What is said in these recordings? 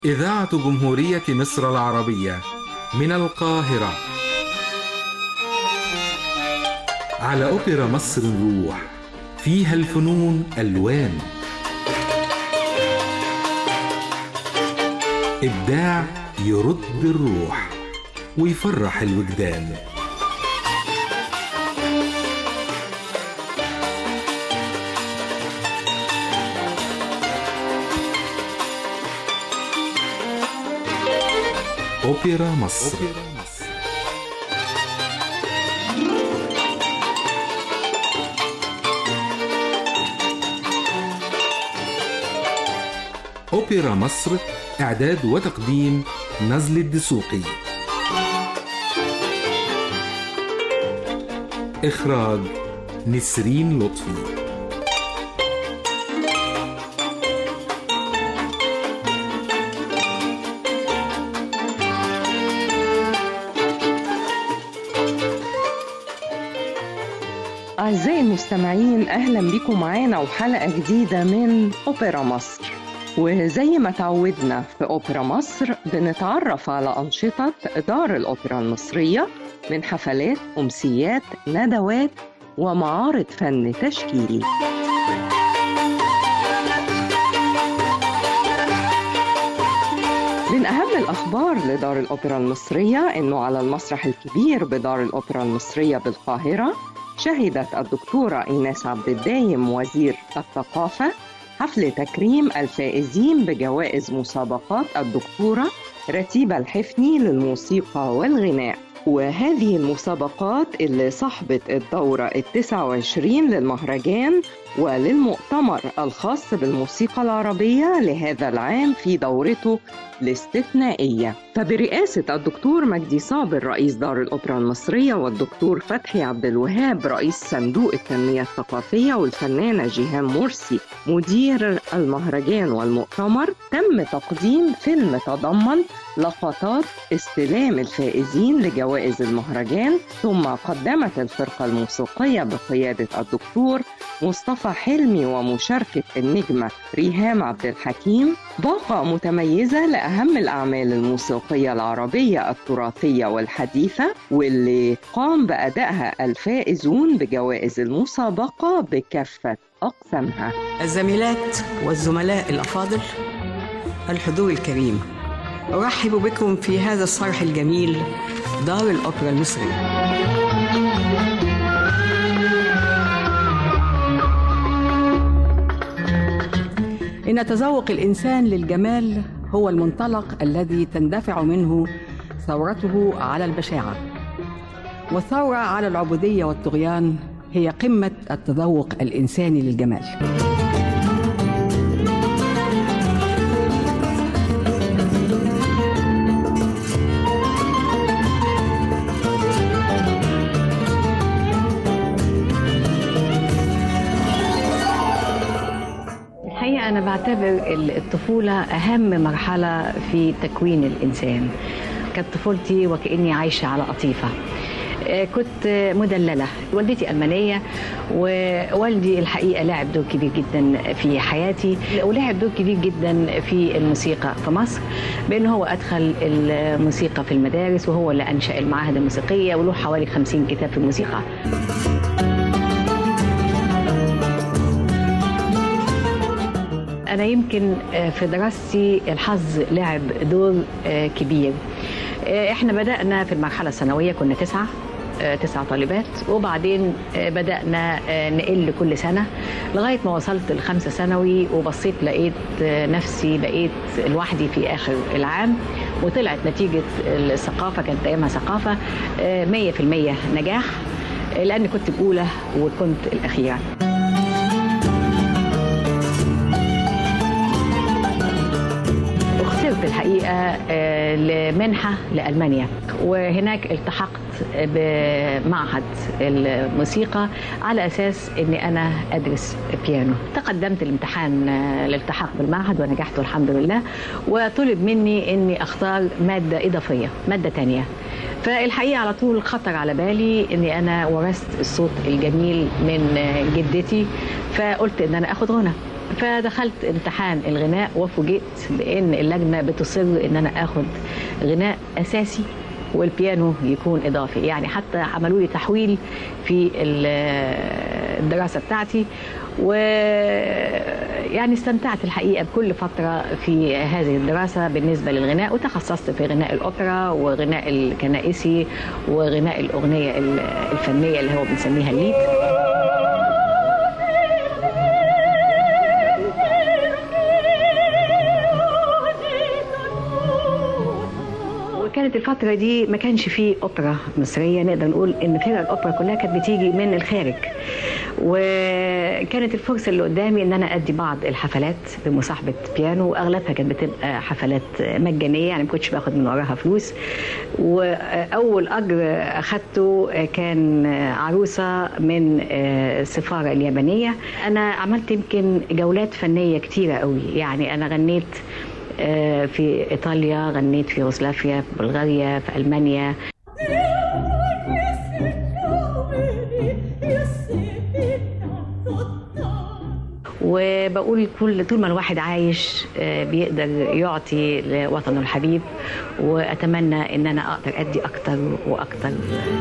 إذاعة جمهورية مصر العربية من القاهرة على أوبرا مصر الروح فيها الفنون ألوان إبداع يرد الروح ويفرح الوجدان أوبرا مصر أوبرا مصر إعداد وتقديم نزل الدسوقي إخراج نسرين لطفي أعزائي المستمعين أهلا بكم معانا وحلقة جديدة من أوبرا مصر وزي ما تعودنا في أوبرا مصر بنتعرف على أنشطة دار الأوبرا المصرية من حفلات أمسيات ندوات ومعارض فن تشكيلي من أهم الأخبار لدار الأوبرا المصرية أنه على المسرح الكبير بدار الأوبرا المصرية بالقاهرة شهدت الدكتورة إيناس عبد الدايم وزير الثقافة حفل تكريم الفائزين بجوائز مسابقات الدكتورة رتيبة الحفني للموسيقى والغناء وهذه المسابقات اللي صاحبت الدورة التسعة وعشرين للمهرجان وللمؤتمر الخاص بالموسيقى العربية لهذا العام في دورته الاستثنائية فبرئاسة الدكتور مجدي صابر رئيس دار الأوبرا المصرية والدكتور فتحي عبد الوهاب رئيس صندوق التنمية الثقافية والفنانة جيهان مرسي مدير المهرجان والمؤتمر تم تقديم فيلم تضمن لقطات استلام الفائزين لجوائز المهرجان ثم قدمت الفرقة الموسيقية بقيادة الدكتور مصطفى حلمي ومشاركة النجمة ريهام عبد الحكيم باقة متميزة لأهم الأعمال الموسيقية العربية التراثية والحديثة واللي قام بأدائها الفائزون بجوائز المسابقة بكافة أقسامها الزميلات والزملاء الأفاضل الحضور الكريم أرحب بكم في هذا الصرح الجميل دار الأوبرا المصرية إن تذوق الإنسان للجمال هو المنطلق الذي تندفع منه ثورته على البشاعة والثورة على العبودية والطغيان هي قمة التذوق الإنساني للجمال الحقيقة أنا بعتبر الطفولة أهم مرحلة في تكوين الإنسان كانت طفولتي وكأني عايشة على قطيفة آه، كنت مدللة والدتي ألمانية ووالدي الحقيقة لعب دور كبير جدا في حياتي ولعب دور كبير جدا في الموسيقى في مصر بأنه هو أدخل الموسيقى في المدارس وهو اللي أنشأ المعاهد الموسيقية وله حوالي 50 كتاب في الموسيقى أنا يمكن في دراستي الحظ لعب دور كبير احنا بدأنا في المرحلة الثانوية كنا تسعة تسع طالبات وبعدين بدأنا نقل كل سنة لغاية ما وصلت الخمسة ثانوي وبصيت لقيت نفسي بقيت لوحدي في آخر العام وطلعت نتيجة الثقافة كانت أيامها ثقافة 100% نجاح لأني كنت الأولى وكنت الأخيرة اخترت الحقيقة لمنحة لألمانيا وهناك التحقت بمعهد الموسيقى على أساس أني أنا أدرس بيانو تقدمت الامتحان الالتحاق بالمعهد ونجحت الحمد لله وطلب مني أني أختار مادة إضافية مادة تانية فالحقيقة على طول خطر على بالي أني أنا ورثت الصوت الجميل من جدتي فقلت أن أنا أخد غنى فدخلت امتحان الغناء وفوجئت بان اللجنه بتصر ان انا اخد غناء اساسي والبيانو يكون اضافي يعني حتى عملوا لي تحويل في الدراسه بتاعتي ويعني استمتعت الحقيقه بكل فتره في هذه الدراسه بالنسبه للغناء وتخصصت في غناء الاوبرا وغناء الكنائسي وغناء الاغنيه الفنيه اللي هو بنسميها الليد وكانت الفترة دي ما كانش فيه أوبرا مصرية نقدر نقول إن فرق الأوبرا كلها كانت بتيجي من الخارج وكانت الفرصة اللي قدامي إن أنا أدي بعض الحفلات بمصاحبة بيانو وأغلبها كانت بتبقى حفلات مجانية يعني ما كنتش باخد من وراها فلوس وأول أجر أخدته كان عروسة من السفارة اليابانية أنا عملت يمكن جولات فنية كتيرة قوي يعني أنا غنيت في ايطاليا غنيت في يوغوسلافيا في بلغاريا في المانيا وبقول كل طول ما الواحد عايش بيقدر يعطي لوطنه الحبيب واتمنى ان انا اقدر ادي اكتر واكتر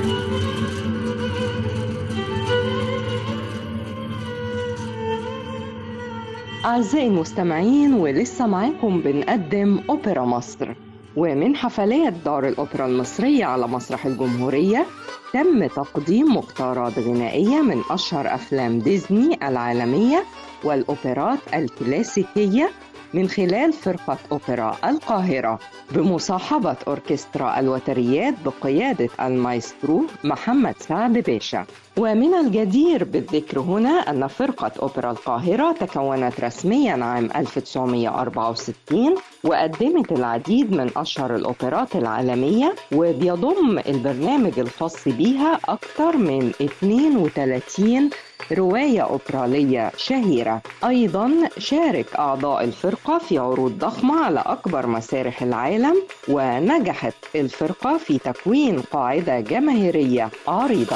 أعزائي المستمعين ولسه معاكم بنقدم أوبرا مصر ومن حفلات دار الأوبرا المصرية على مسرح الجمهورية تم تقديم مختارات غنائية من أشهر أفلام ديزني العالمية والأوبرات الكلاسيكية من خلال فرقة أوبرا القاهرة بمصاحبة أوركسترا الوتريات بقيادة المايسترو محمد سعد باشا ومن الجدير بالذكر هنا أن فرقة أوبرا القاهرة تكونت رسميا عام 1964 وقدمت العديد من أشهر الأوبرات العالمية وبيضم البرنامج الخاص بيها أكثر من 32 رواية أوبرالية شهيرة أيضا شارك أعضاء الفرقة في عروض ضخمة على أكبر مسارح العالم ونجحت الفرقة في تكوين قاعدة جماهيرية عريضة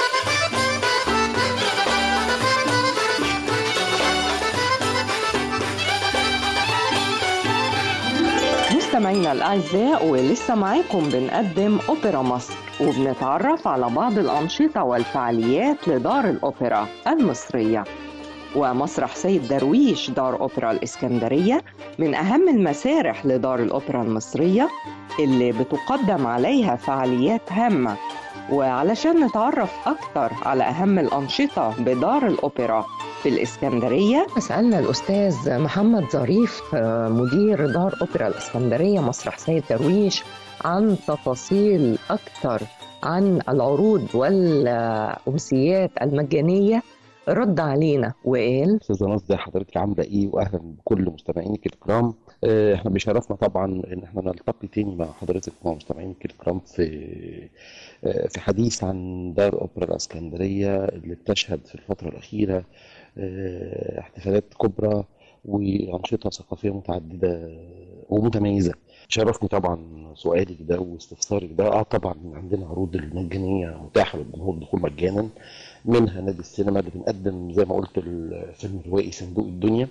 مستمعينا الأعزاء ولسه معاكم بنقدم أوبرا مصر وبنتعرف على بعض الأنشطة والفعاليات لدار الأوبرا المصرية ومسرح سيد درويش دار أوبرا الإسكندرية من أهم المسارح لدار الأوبرا المصرية اللي بتقدم عليها فعاليات هامة وعلشان نتعرف أكتر على أهم الأنشطة بدار الأوبرا في الإسكندرية سألنا الأستاذ محمد ظريف مدير دار أوبرا الإسكندرية مسرح سيد درويش عن تفاصيل أكثر عن العروض والأمسيات المجانية رد علينا وقال استاذه نصدى حضرتك عامله ايه واهلا بكل مستمعينك الكرام احنا بيشرفنا طبعا ان احنا نلتقي تاني مع حضرتك ومع مستمعينك الكرام في في حديث عن دار اوبرا الاسكندريه اللي بتشهد في الفتره الاخيره احتفالات كبرى وانشطه ثقافيه متعدده ومتميزه شرفني طبعا سؤالك ده واستفسارك ده اه طبعا عندنا عروض المجانيه متاحه للجمهور الدخول مجانا منها نادي السينما اللي بنقدم زي ما قلت الفيلم الروائي صندوق الدنيا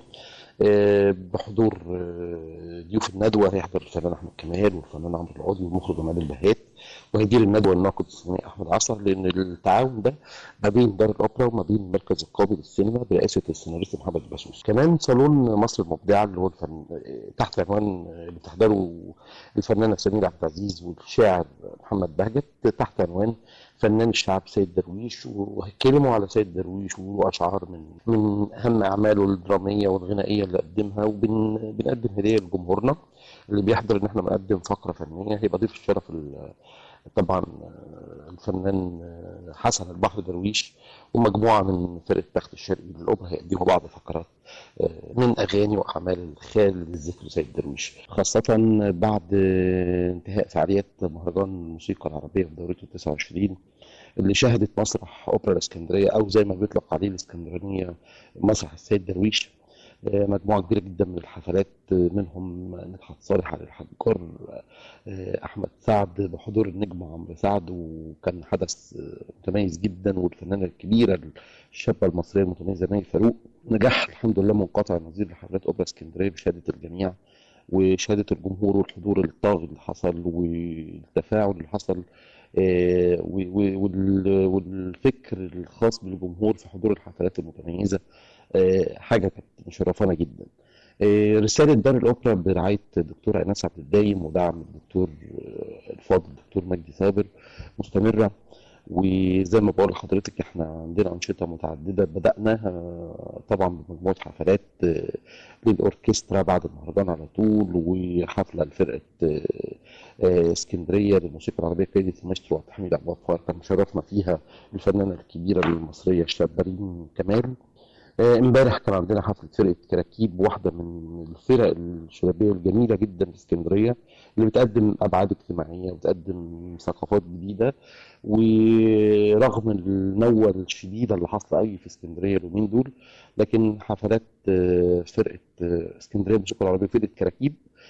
بحضور ضيوف الندوه هيحضر الفنان احمد كمال والفنان عمرو العوضي والمخرج جمال البهات وهيدير الندوه الناقد السينمائي احمد عصر لان التعاون ده ما بين دار الاوبرا وما بين المركز القومي للسينما برئاسه السيناريست محمد البسوس كمان صالون مصر المبدعه اللي هو الفن... تحت عنوان اللي بتحضره الفنانه سمير عبد العزيز والشاعر محمد بهجت تحت عنوان فنان الشعب سيد درويش وهيتكلموا على سيد درويش ويقولوا اشعار من من اهم اعماله الدراميه والغنائيه اللي قدمها وبنقدم هديه لجمهورنا اللي بيحضر ان احنا بنقدم فقره فنيه هيبقى ضيف الشرف طبعا الفنان حسن البحر درويش ومجموعه من فرقه تخت الشرقي للاوبرا هيقدموا بعض فقرات من اغاني واعمال الخال للذكر سيد درويش خاصه بعد انتهاء فعاليات مهرجان الموسيقى العربيه في دورته 29 اللي شهدت مسرح اوبرا الاسكندريه او زي ما بيطلق عليه الاسكندرانيه مسرح السيد درويش آه، مجموعة كبيرة جدا من الحفلات آه، منهم مدحت صالح علي الحجار آه، أحمد سعد بحضور النجم عمرو سعد وكان حدث آه، متميز جدا والفنانة الكبيرة الشابة المصرية المتميزة مي فاروق نجاح الحمد لله منقطع النظير لحفلات أوبرا اسكندرية بشهادة الجميع وشهادة الجمهور والحضور الطاغي اللي حصل والتفاعل اللي حصل آه، و- و- وال- والفكر الخاص بالجمهور في حضور الحفلات المتميزة آه، حاجة كانت مشرفانا جدا آه، رسالة دار الأوبرا برعاية الدكتورة إيناس عبد الدايم ودعم الدكتور آه، الفاضل الدكتور مجدي صابر مستمرة وزي ما بقول لحضرتك احنا عندنا أنشطة متعددة بدأناها طبعا بمجموعة حفلات آه، للأوركسترا بعد المهرجان على طول وحفلة لفرقة آه، آه، اسكندرية للموسيقى العربية قيادة المايسترو عبد الحميد عبد الغفار كان شرفنا فيها الفنانة الكبيرة المصرية الشابة ريم كمال آه، امبارح كان عندنا حفلة فرقة كراكيب واحدة من الفرق الشبابية الجميلة جدا في اسكندرية اللي بتقدم أبعاد اجتماعية وبتقدم ثقافات جديدة ورغم النوة الشديدة اللي حاصلة قوي في اسكندرية اليومين دول لكن حفلات آه، فرقة آه، اسكندرية الموسيقى العربية فرقة كراكيب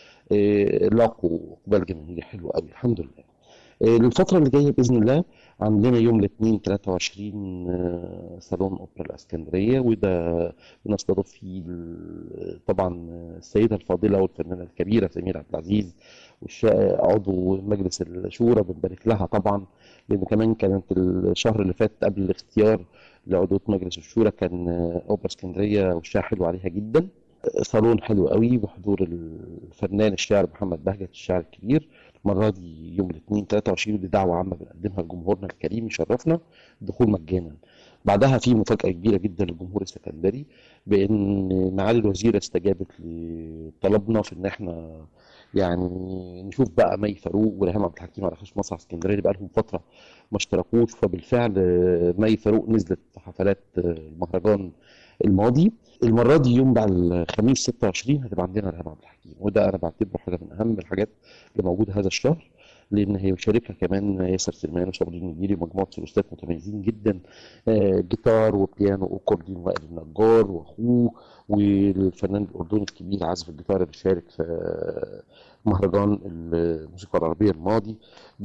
آه، لاقوا إقبال جماهيري حلو قوي الحمد لله آه، الفترة اللي جاية بإذن الله عندنا يوم الاثنين 23 آه، صالون أوبرا الإسكندرية وده بنستضيف فيه ال- طبعا السيدة الفاضلة والفنانة الكبيرة سميرة عبد العزيز والشا- عضو مجلس الشورى بنبارك لها طبعا لأن كمان كانت الشهر اللي فات قبل الاختيار لعضوية مجلس الشورى كان آه، أوبرا اسكندرية وشها حلو عليها جدا صالون حلو قوي بحضور الفنان الشاعر محمد بهجت الشاعر الكبير المرة دي يوم الاثنين 23 دي دعوة عامة بنقدمها لجمهورنا الكريم يشرفنا دخول مجانا بعدها في مفاجأة كبيرة جدا للجمهور السكندري بأن معالي الوزيرة استجابت لطلبنا في إن احنا يعني نشوف بقى مي فاروق وريهام عبد الحكيم على خش مسرح اسكندريه اللي بقى لهم فتره ما اشتركوش فبالفعل آه، مي فاروق نزلت في حفلات آه، المهرجان الماضي المره دي يوم بقى الخميس 26 هتبقى عندنا ريهام عبد الحكيم وده انا بعتبره حاجه من اهم الحاجات اللي موجوده هذا الشهر لان هي بيشاركها كمان ياسر سليمان وصبري النجيري ومجموعه سولوستات متميزين جدا آه، جيتار وبيانو واكورديون وائل النجار واخوه والفنان الاردني الكبير عازف الجيتار اللي شارك في آه، مهرجان الموسيقى العربيه الماضي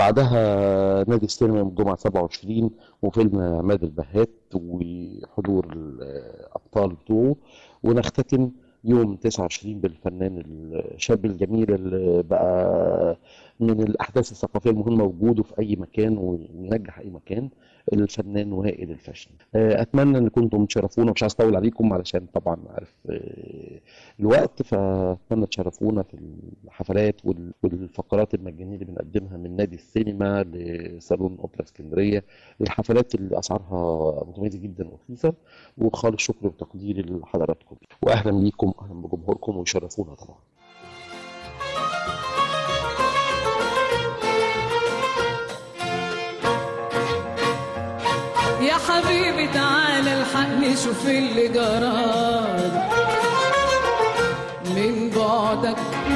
بعدها نادي السينما يوم الجمعه 27 وفيلم عماد البهات وحضور الابطال بتوعه ونختتم يوم 29 بالفنان الشاب الجميل اللي بقى من الأحداث الثقافية المهمة وجوده في أي مكان وينجح أي مكان الفنان وائل الفاشن آه، أتمنى أن كنتم تشرفونا مش عايز أطول عليكم علشان طبعا عارف آه، الوقت فأتمنى تشرفونا في الحفلات وال- والفقرات المجانية اللي بنقدمها من نادي السينما لصالون أوبرا اسكندرية الحفلات اللي أسعارها متميزة جدا ورخيصة وخالص شكر وتقديري لحضراتكم وأهلا بيكم أهلا بجمهوركم ويشرفونا طبعا يا حبيبي تعالى الحقني شوف اللي جرالي من بعدك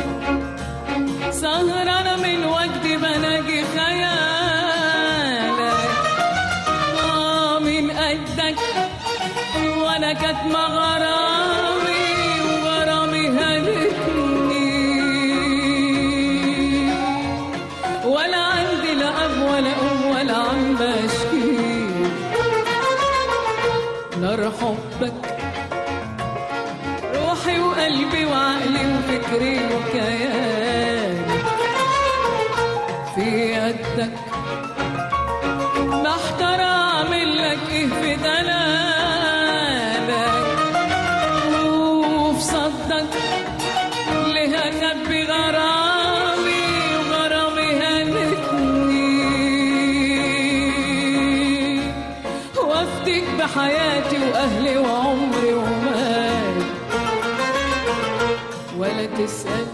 سهرانة من وجدي بناجي خيالك آه من قدك وانا كاتمة غرامي وغرامي هلكني ولا عندي لا اب ولا ام ولا عم بشكي نار حبك روحي وقلبي وعقلي وفكري وكياني في يدك محتار اعمل لك ايه في دلالك وفي صدك ليه اخبي غرامي وغرامي هلكني وافديك بحياتي واهلي وعمري ومالي ولا تسأل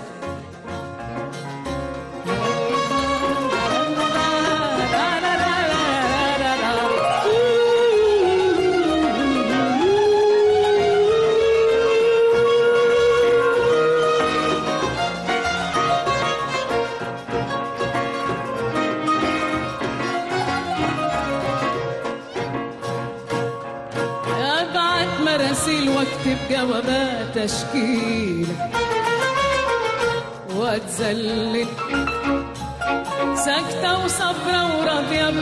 مراسيل واكتب جوابات تشكيلك واتذلل ساكتة وصبرة وراضية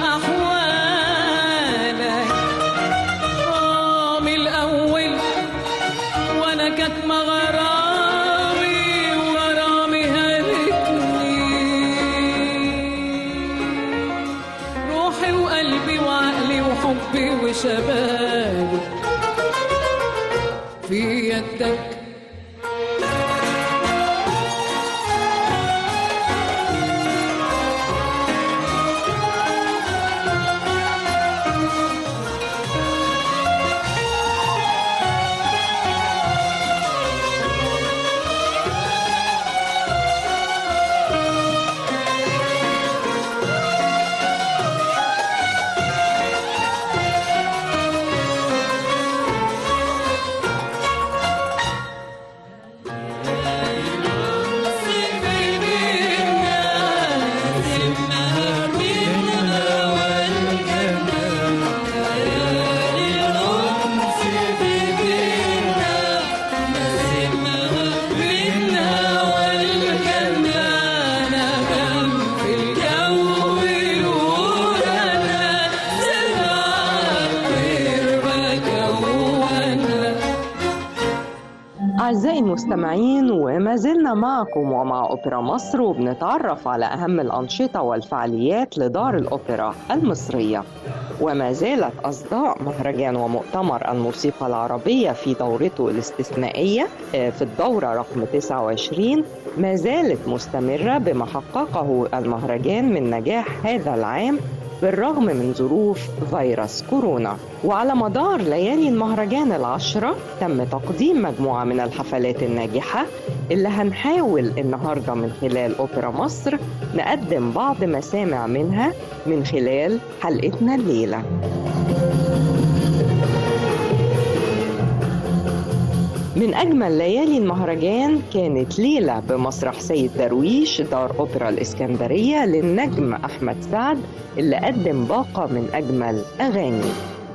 بأحوالك آه من الأول وأنا كاتمة غرامي وغرامي هلكني روحي وقلبي وعقلي وحبي وشبابي في يدك أعزائي المستمعين وما زلنا معكم ومع أوبرا مصر وبنتعرف على أهم الأنشطة والفعاليات لدار الأوبرا المصرية وما زالت أصداء مهرجان ومؤتمر الموسيقى العربية في دورته الاستثنائية آه، في الدورة رقم 29 ما زالت مستمرة بما حققه المهرجان من نجاح هذا العام بالرغم من ظروف فيروس كورونا وعلى مدار ليالي المهرجان العشرة تم تقديم مجموعة من الحفلات الناجحة اللي هنحاول النهاردة من خلال أوبرا مصر نقدم بعض مسامع منها من خلال حلقتنا الليلة من أجمل ليالي المهرجان كانت ليلة بمسرح سيد درويش دار أوبرا الإسكندرية للنجم أحمد سعد اللي قدم باقة من أجمل أغاني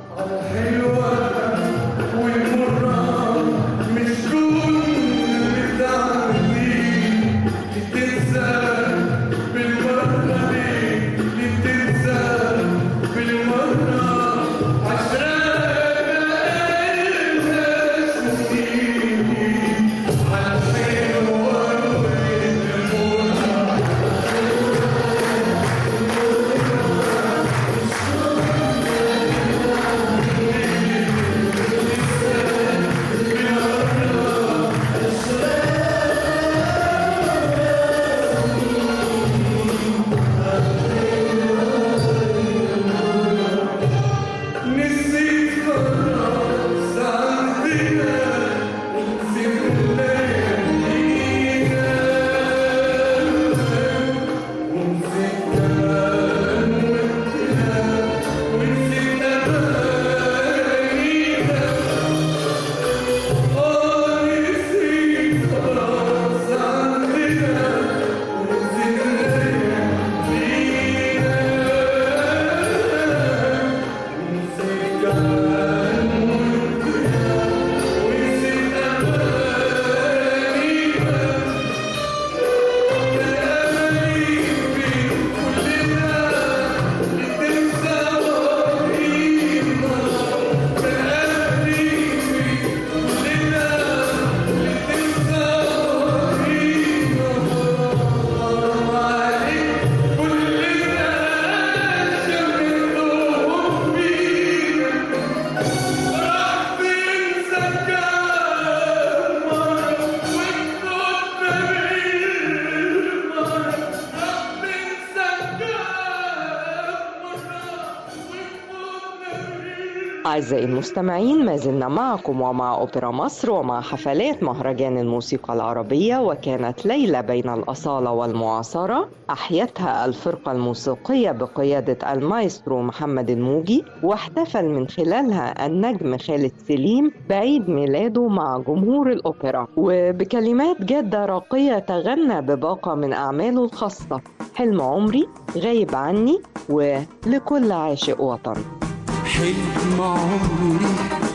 أعزائي المستمعين ما زلنا معكم ومع أوبرا مصر ومع حفلات مهرجان الموسيقى العربية وكانت ليلة بين الأصالة والمعاصرة أحيتها الفرقة الموسيقية بقيادة المايسترو محمد الموجي واحتفل من خلالها النجم خالد سليم بعيد ميلاده مع جمهور الأوبرا وبكلمات جادة راقية تغنى بباقة من أعماله الخاصة حلم عمري غايب عني ولكل عاشق وطن حلم عمري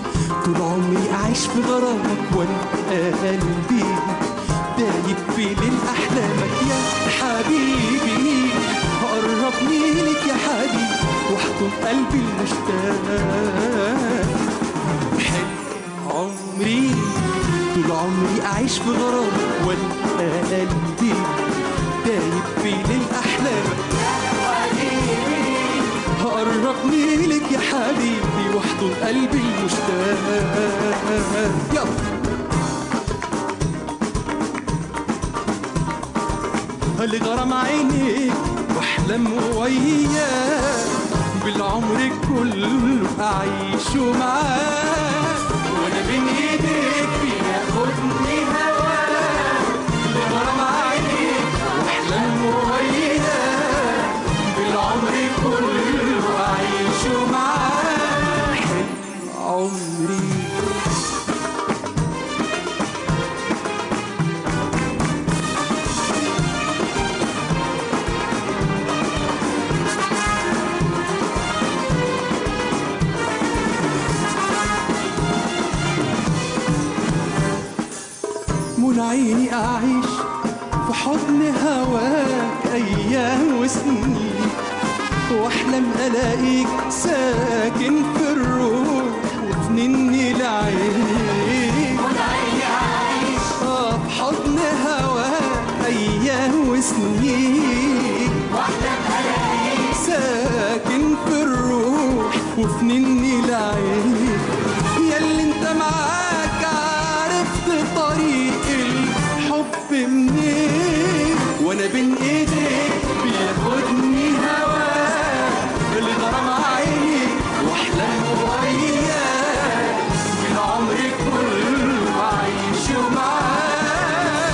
طول عمري أعيش في غرامك وأنا قلبي دايب في ليل أحلامك يا حبيبي قربني لك يا حبيبي واحضن قلبي المشتاق حلم عمري طول عمري أعيش في غرامك وأنا قلبي دايب في ليل أحلامك قربني لك يا حبيبي واحضن قلبي المشتاق يلا لغرام عينيك واحلم وياك بالعمر كله اعيش معاك وانا بين ايديك بياخدني هواك لغرام عينيك واحلم وياك بالعمر كله اعيش معاك حلم عمري من عيني أعيش في حضن هواك أيام وسنين وأحلم ألاقيك ساكن في الروح وتنني لعينيك من عيني أعيش آه في حضن هواك أيام وسنين وأحلم ألاقيك ساكن في الروح وفنني لعينيك ياللي انت معاك عرفت طريق الحب منين وانا بين ايديك بياخدني هواك الغرام عيني واحلم وياك بالعمر كله عايش معاك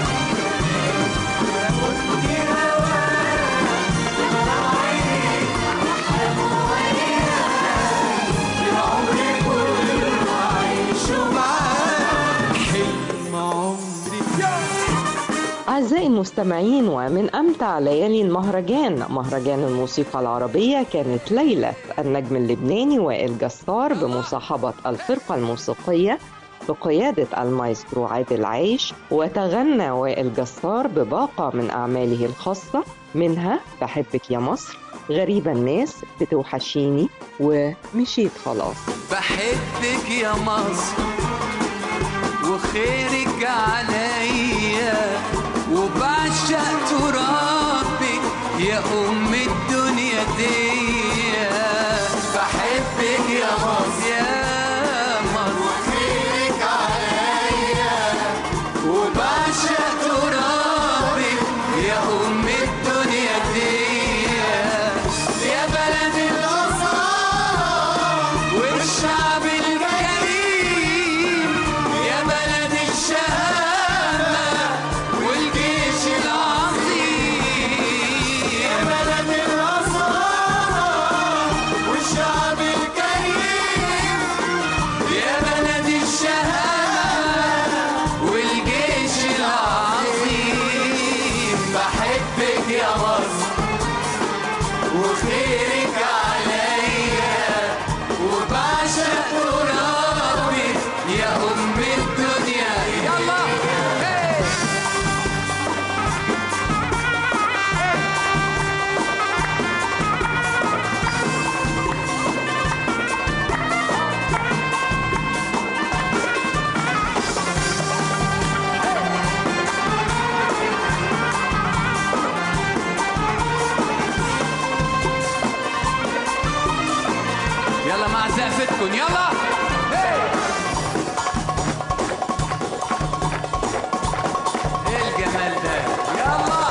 بياخدني هواك الغرام عيني واحلم وياك بالعمر كله عايش معاك حلم عمري أعزائي المستمعين ومن أمتع ليالي المهرجان مهرجان الموسيقى العربية كانت ليلة النجم اللبناني وائل جسار بمصاحبة الفرقة الموسيقية بقيادة المايسترو عادل عيش وتغنى وائل جسار بباقة من أعماله الخاصة منها بحبك يا مصر غريبة الناس بتوحشيني ومشيت خلاص بحبك يا مصر وخيرك عليا وبعشق ترابك يا ام الدنيا دي بحبك يا مصر يا مصر وخيرك عليا وبعشق ترابك يا ام الدنيا دي يا بلد الأصالة والشعب الكريم يا بلد الشهامة والجيش العظيم يا بلد الأصالة والشعب الكريم يا بلد الشهامة والجيش العظيم بحبك يا مصر وخيرك عليا وبعشق ترابك يا ام الدنيا يلا hey! يلا مع زقفتكم يلا هي. ايه الجمال ده يلا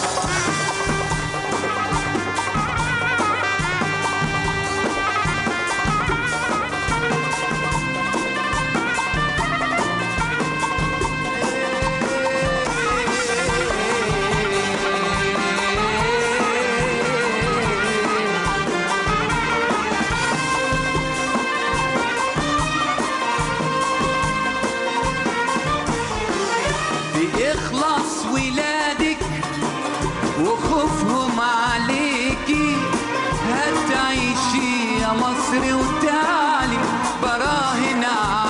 بإخلاص ولادك وخوفهم عليكي هتعيشي يا مصر وتعالي براهن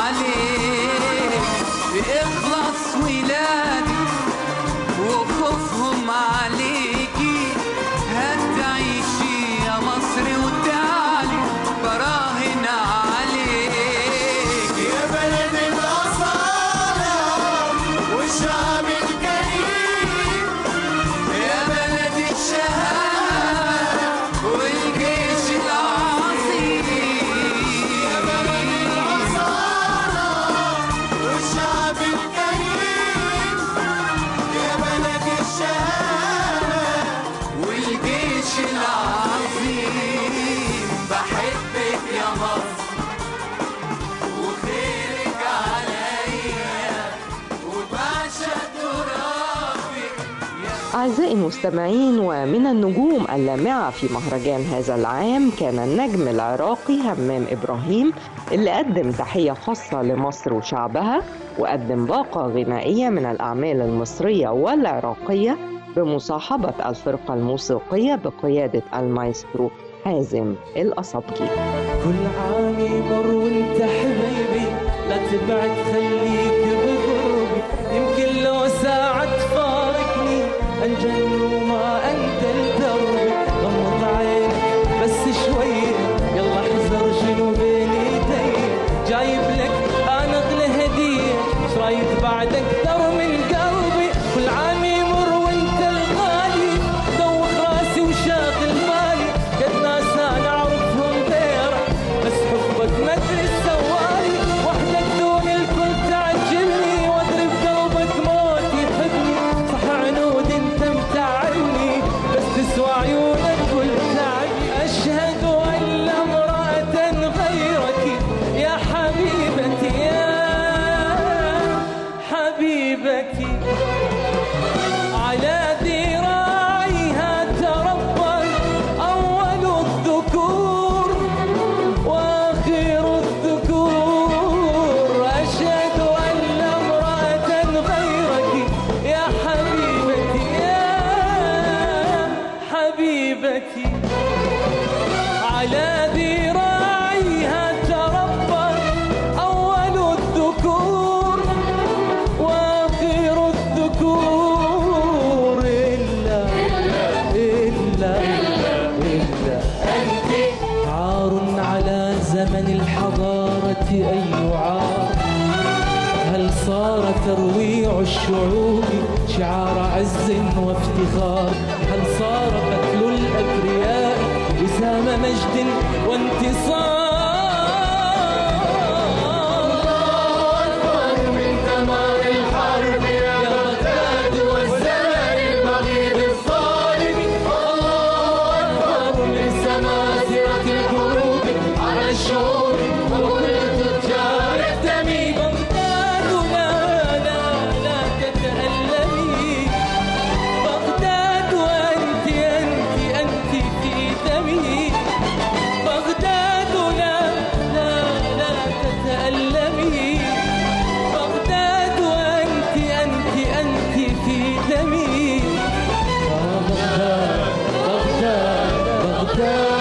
المستمعين ومن النجوم اللامعة في مهرجان هذا العام كان النجم العراقي همام إبراهيم اللي قدم تحية خاصة لمصر وشعبها وقدم باقة غنائية من الأعمال المصرية والعراقية بمصاحبة الفرقة الموسيقية بقيادة المايسترو حازم الأصبجي كل عام يمر وانت حبيبي لا تبعد خليك بقربي يمكن لو ساعة تفارقني انجن وما انت الدربي غمض عينك بس شوية يلا احذر شنو بين ايدي جايب لك انا اغلى هدية ايش رايك بعد اكثر من قلبي كل عام يمر وانت الغالي دوخ راسي وشاغل بالي قد ناس انا اعرفهم غيرك بس حبك ما ادري سوالي وحدك دون الكل تعجبني وادري بقلبك موت يحبني صح عنود انت متعبني بس تسوى عيونك كل تعبني اشهد ان لا امرأة غيرك يا حبيبتي يا حبيبتي على ذراعيها تربى أول الذكور وآخر الذكور أشهد أن لا امرأة غيرك يا حبيبتي يا حبيبتي على ذراعيها تربى أول الذكور وآخر الذكور إلا إلا إلا أنت عار على زمن الحضارة أي عار هل صار ترويع الشعوب شعار عز وافتخار هل صار قتل الأبرياء وسام مجد وانتصار من دمار الحرب يا بغداد والزمان البغيض الظالم الله أكبر من سماسرة الحروب على الشعوب وكل تجار الدم بغداد لا لا لا تتألمي بغداد وأنت أنت أنت في دمي بغداد لا لا لا تتألمي بغداد وأنت أنت أنت في دمي آه بغداد بغداد بغداد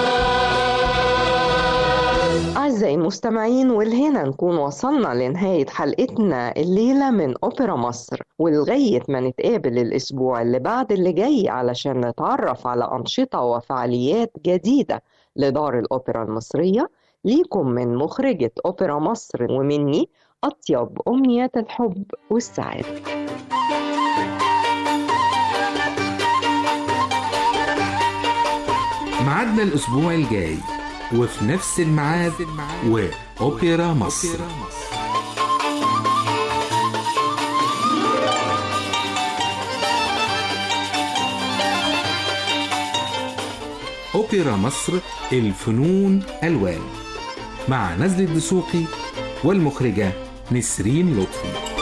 أعزائي المستمعين والهنا نكون وصلنا لنهاية حلقتنا الليلة من أوبرا مصر ولغاية ما نتقابل الأسبوع اللي بعد اللي جاي علشان نتعرف على أنشطة وفعاليات جديدة لدار الأوبرا المصرية ليكم من مخرجة أوبرا مصر ومني أطيب أمنيات الحب والسعادة معادنا الأسبوع الجاي وفي نفس الميعاد وأوبرا مصر أوبرا مصر الفنون ألوان مع نزل الدسوقي والمخرجة نسرين لطفي